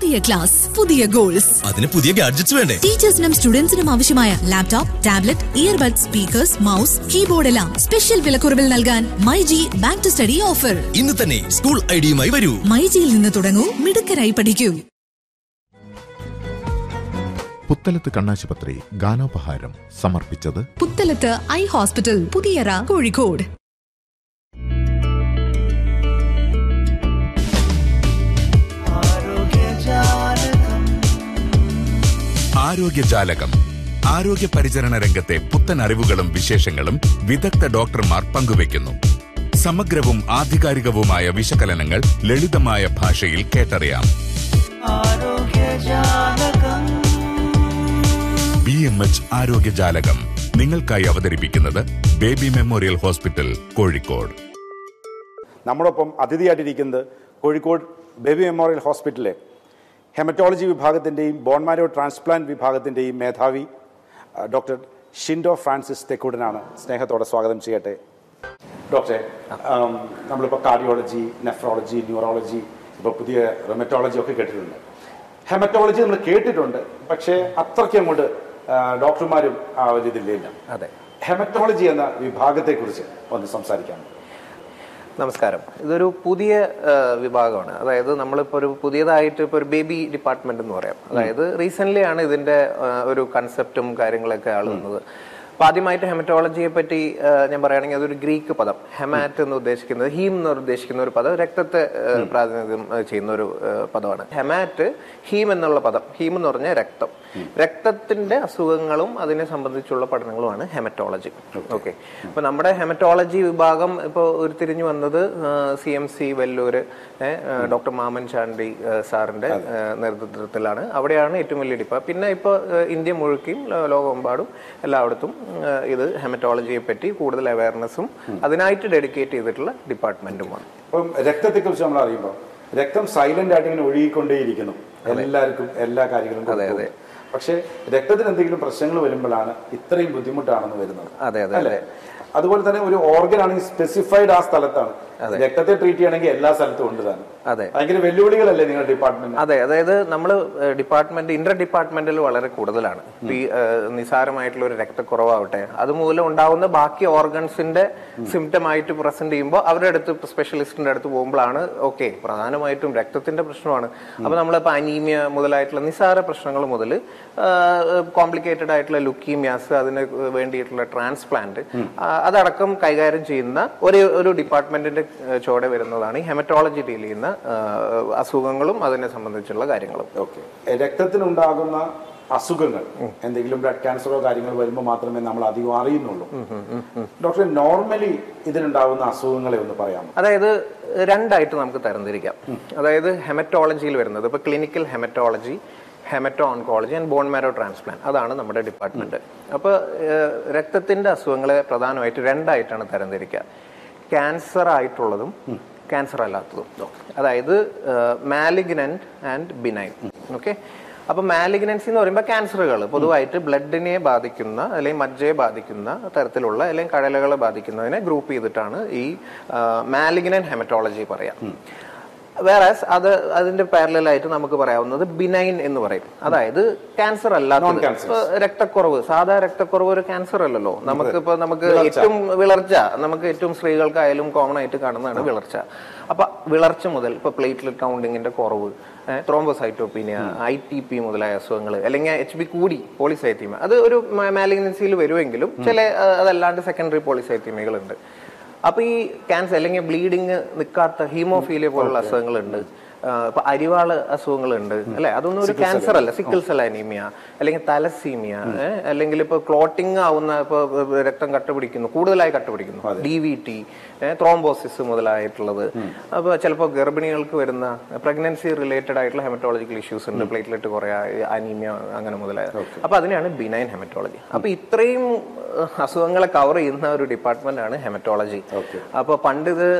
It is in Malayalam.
പുതിയ ക്ലാസ് പുതിയ ഗോൾസ് അതിന് പുതിയ ഗാഡ്ജറ്റ്സ് വേണ്ടേ ടീച്ചേഴ്സിനും സ്റ്റുഡൻസിനും ആവശ്യമായ laptop tablet earbud speakers mouse keyboard എല്ലാം സ്പെഷ്യൽ വിലക്കുറവിൽ നൽകാൻ myG back to study offer ഇന്ന് തന്നെ സ്കൂൾ ഐഡിയുമായി വരൂ മൈജിയിൽ നിന്ന് തുടങ്ങൂ മിടുക്കരായി പഠിക്കൂ പുത്തലത്ത് കണ്ണാശുപത്രി ഗാനോപഹാരം സമർപ്പിച്ചത് പുത്തലത്ത് ഐ ഹോസ്പിറ്റൽ പുതിയറ കോഴിക്കോട് ആരോഗ്യജാലകം ആരോഗ്യ പരിചരണ രംഗത്തെ പുത്തൻ അറിവുകളും വിശേഷങ്ങളും വിദഗ്ധ ഡോക്ടർമാർ പങ്കുവയ്ക്കുന്നു സമഗ്രവും ആധികാരികവുമായ വിശകലനങ്ങൾ ലളിതമായ ഭാഷയിൽ കേട്ടറിയാം ബി എം എച്ച് ആരോഗ്യജാലകം നിങ്ങൾക്കായി അവതരിപ്പിക്കുന്നത് ബേബി മെമ്മോറിയൽ ഹോസ്പിറ്റൽ കോഴിക്കോട് നമ്മോടൊപ്പം അതിഥിയായിട്ടിരിക്കുന്നത് കോഴിക്കോട് ബേബി മെമ്മോറിയൽ ഹോസ്പിറ്റലിലെ ഹെമറ്റോളജി വിഭാഗത്തിൻ്റെയും ബോൺമാരോ ട്രാൻസ്പ്ലാന്റ് വിഭാഗത്തിൻ്റെയും മേധാവി ആ, ഡോക്ടർ ഷിൻഡോ ഫ്രാൻസിസ് തെക്കൂടനാണ് സ്നേഹത്തോടെ സ്വാഗതം ചെയ്യട്ടെ ഡോക്ടറെ ആം, നമ്മളിപ്പോൾ കാർഡിയോളജി നെഫ്രോളജി ന്യൂറോളജി ഇപ്പോൾ പുതിയ റൊമറ്റോളജി ഒക്കെ കേട്ടിട്ടുണ്ട് ഹെമറ്റോളജി നമ്മൾ കേട്ടിട്ടുണ്ട് പക്ഷേ അത്രയ്ക്ക് അങ്ങോട്ട് ആ, ഡോക്ടർമാരും ആ ഒരു ഇതില്ല അതെ ഹെമറ്റോളജി എന്ന വിഭാഗത്തെക്കുറിച്ച് ഒന്ന് സംസാരിക്കാം നമസ്കാരം ഇതൊരു പുതിയ ആ, വിഭാഗമാണ് അതായത് നമ്മളിപ്പോൾ ഒരു പുതിയതായിട്ട് ഇപ്പോൾ ഒരു ബേബി ഡിപ്പാർട്ട്മെന്റ് എന്ന് പറയാം അതായത് റീസെന്റ് ആണ് ഇതിന്റെ ആ, ഒരു കൺസെപ്റ്റും കാര്യങ്ങളൊക്കെ ആൾ വന്നത് അപ്പൊ ആദ്യമായിട്ട് ഹെമറ്റോളജിയെ പറ്റി ആ, ഞാൻ പറയുകയാണെങ്കിൽ അതൊരു ഗ്രീക്ക് പദം ഹെമാറ്റ് എന്ന് ഉദ്ദേശിക്കുന്നത് ഹീം എന്ന് ഉദ്ദേശിക്കുന്ന ഒരു പദം രക്തത്തെ ആ, പ്രാതിനിധ്യം ആ, ചെയ്യുന്ന ഒരു ആ, പദമാണ് ഹെമാറ്റ് ഹീം എന്നുള്ള പദം ഹീം എന്ന് പറഞ്ഞാൽ രക്തം രക്തത്തിന്റെ അസുഖങ്ങളും അതിനെ സംബന്ധിച്ചുള്ള പഠനങ്ങളുമാണ് ഹെമറ്റോളജി ഓക്കെ അപ്പൊ നമ്മുടെ ഹെമറ്റോളജി വിഭാഗം ഇപ്പോൾ ഉരുത്തിരിഞ്ഞു വന്നത് സി എം സി വെല്ലൂര് ഏ, ആ, ഡോക്ടർ മാമൻ ചാണ്ടി ആ, സാറിന്റെ ആ, നേതൃത്വത്തിലാണ് അവിടെയാണ് ഏറ്റവും വലിയ ഡിപ്പാ പിന്നെ ഇപ്പോൾ ഇന്ത്യ മുഴുക്കിയും ലോ- ലോകമെമ്പാടും എല്ലായിടത്തും ആ, ഇത് ഹെമറ്റോളജിയെ പറ്റി കൂടുതൽ അവയർനെസ്സും അതിനായിട്ട് ഡെഡിക്കേറ്റ് ചെയ്തിട്ടുള്ള ഡിപ്പാർട്ട്മെന്റുമാണ് അപ്പം രക്തത്തെക്കുറിച്ച് നമ്മൾ അറിയുമ്പോൾ രക്തം സൈലന്റ് ആയിട്ട് ഇങ്ങനെ ഒഴുകിക്കൊണ്ടേയിരിക്കുന്നു എല്ലാവർക്കും എല്ലാ കാര്യങ്ങളും അതെ, കൊടുക്കും. പക്ഷേ രക്തത്തിന് എന്തെങ്കിലും പ്രശ്നങ്ങൾ വരുമ്പോഴാണ് ഇത്രയും ബുദ്ധിമുട്ടാണെന്ന് വരുന്നത് അതെ, അതെ, അല്ലേ? അതുപോലെ തന്നെ ഒരു ഓർഗൻ ആണെങ്കിൽ സ്പെസിഫൈഡ് ആ സ്ഥലത്താണ് രക്തത്തെ ട്രീറ്റ് ചെയ്യണമെങ്കിൽ എല്ലാ സ്ഥലത്തും ഉണ്ട് താനും അതെ ഭയങ്കര വെല്ലുവിളികളല്ലേ നിങ്ങളുടെ ഡിപ്പാർട്ട്മെന്റ് അതെ അതായത് നമ്മൾ ഡിപ്പാർട്ട്മെന്റ് ഇന്റർ ഡിപ്പാർട്ട്മെന്റിൽ വളരെ കൂടുതലാണ് ഈ ഏഹ്, നിസാരമായിട്ടുള്ള ഒരു രക്തക്കുറവാവട്ടെ അതുമൂലം ഉണ്ടാവുന്ന ബാക്കി ഓർഗൻസിന്റെ സിംറ്റം ആയിട്ട് പ്രസന്റ് ചെയ്യുമ്പോൾ അവരുടെ അടുത്ത് സ്പെഷ്യലിസ്റ്റിന്റെ അടുത്ത് പോകുമ്പോഴാണ് ഓക്കെ പ്രധാനമായിട്ടും രക്തത്തിന്റെ പ്രശ്നമാണ് അപ്പൊ നമ്മളിപ്പോ അനീമിയ മുതലായിട്ടുള്ള നിസാര പ്രശ്നങ്ങൾ മുതൽ കോംപ്ലിക്കേറ്റഡ് ആയിട്ടുള്ള ലുക്കീമിയാസ് അതിന് വേണ്ടിയിട്ടുള്ള ട്രാൻസ്പ്ലാന്റ് അതടക്കം കൈകാര്യം ചെയ്യുന്ന ഒരു ഒരു ഡിപ്പാർട്ട്മെന്റിന്റെ ഏഹ്, ചോടെ വരുന്നതാണ് ഈ ഹെമറ്റോളജി ഡീൽ ചെയ്യുന്ന ഏഹ്, അസുഖങ്ങളും അതിനെ സംബന്ധിച്ചുള്ള കാര്യങ്ങളും ഓക്കെ രക്തത്തിനുണ്ടാകുന്ന അസുഖങ്ങൾ എന്തെങ്കിലും ബ്ലഡ് ക്യാൻസറോ കാര്യങ്ങൾ വരുമ്പോൾ മാത്രമേ നമ്മൾ അധികം അറിയുന്നുള്ളൂ ഡോക്ടർ നോർമലി ഇതിനുണ്ടാകുന്ന അസുഖങ്ങളെ ഒന്ന് പറയാമോ അതായത് രണ്ടായിട്ട് നമുക്ക് തരംതിരിക്കാം അതായത് ഹെമറ്റോളജിയിൽ വരുന്നത് ഇപ്പൊ clinical haematology haemato oncology and bone marrow transplant അതാണ് നമ്മുടെ ഡിപ്പാർട്ട്മെന്റ് അപ്പൊ ഏഹ്, രക്തത്തിന്റെ അസുഖങ്ങളെ പ്രധാനമായിട്ട് രണ്ടായിട്ടാണ് തരംതിരിക്കുക ക്യാൻസർ ആയിട്ടുള്ളതും ക്യാൻസർ അല്ലാത്തതും അതായത് മാലിഗ്നന്റ് ആൻഡ് ബിനൈൻ ഓക്കെ അപ്പൊ മാലിഗ്നൻസി എന്ന് പറയുമ്പോൾ ക്യാൻസറുകൾ പൊതുവായിട്ട് ബ്ലഡിനെ ബാധിക്കുന്ന അല്ലെങ്കിൽ മജ്ജയെ ബാധിക്കുന്ന തരത്തിലുള്ള അല്ലെങ്കിൽ കഴലുകളെ ബാധിക്കുന്നതിനെ ഗ്രൂപ്പ് ചെയ്തിട്ടാണ് ഈ മാലിഗ്നൻ ഹെമറ്റോളജി പറയാം വേറെ അത് അതിന്റെ പാരലായിട്ട് നമുക്ക് പറയാവുന്നത് ബിനൈൻ എന്ന് പറയും അതായത് ക്യാൻസർ അല്ലാത്തത് Non-cancerous. ഇപ്പൊ രക്തക്കുറവ് സാധാ രക്തക്കുറവ് ഒരു ക്യാൻസർ അല്ലല്ലോ നമുക്ക് ഇപ്പൊ നമുക്ക് ഏറ്റവും വിളർച്ച നമുക്ക് ഏറ്റവും സ്ത്രീകൾക്കായാലും കോമൺ ആയിട്ട് കാണുന്നതാണ് വിളർച്ച അപ്പൊ വിളർച്ച മുതൽ ഇപ്പൊ പ്ലേറ്റ്ലെറ്റ് കൗണ്ടിങ്ങിന്റെ കുറവ് ത്രോംബോസൈറ്റോപീനിയ ഐ ടി പി മുതലായ അസുഖങ്ങൾ അല്ലെങ്കിൽ എച്ച് ബി കൂടി പോളിസൈത്തീമ അത് ഒരു മാലിഗ്നൻസിയിൽ വരുമെങ്കിലും ചില ആ, അതല്ലാണ്ട് സെക്കൻഡറി പോളിസൈത്തീമികൾ ഉണ്ട് അപ്പൊ ഈ ക്യാൻസർ അല്ലെങ്കിൽ ബ്ലീഡിങ് നിൽക്കാത്ത ഹീമോഫീലിയ പോലുള്ള അസുഖങ്ങളുണ്ട് ആ, ഇപ്പൊ അരിവാള് അസുഖങ്ങളുണ്ട് അല്ലെ അതൊന്നും ഒരു ക്യാൻസർ അല്ല സിക്കിൾ സെൽ അനീമിയ അല്ലെങ്കിൽ തലസീമിയ ഏഹ്, അല്ലെങ്കിൽ ഇപ്പൊ ക്ലോട്ടിംഗ് ആവുന്ന ഇപ്പൊ രക്തം കട്ടുപിടിക്കുന്നു കൂടുതലായി കട്ടുപിടിക്കുന്നു ഡി വി ടി ത്രോംബോസിസ് മുതലായിട്ടുള്ളത് അപ്പൊ ചിലപ്പോൾ ഗർഭിണികൾക്ക് വരുന്ന പ്രഗ്നൻസി റിലേറ്റഡ് ആയിട്ടുള്ള ഹെമറ്റോളജിക്കൽ ഇഷ്യൂസ് ഉണ്ട് പ്ലേറ്റ്ലെറ്റ് കുറയാ അനീമിയ അങ്ങനെ മുതലായ അപ്പൊ അതിനാണ് ബിനൈൻ ഹെമറ്റോളജി അപ്പൊ ഇത്രയും ഏഹ്, അസുഖങ്ങളെ കവർ ചെയ്യുന്ന ഒരു ഡിപ്പാർട്ട്മെന്റ് ആണ് ഹെമറ്റോളജി അപ്പൊ പണ്ട് ഇത്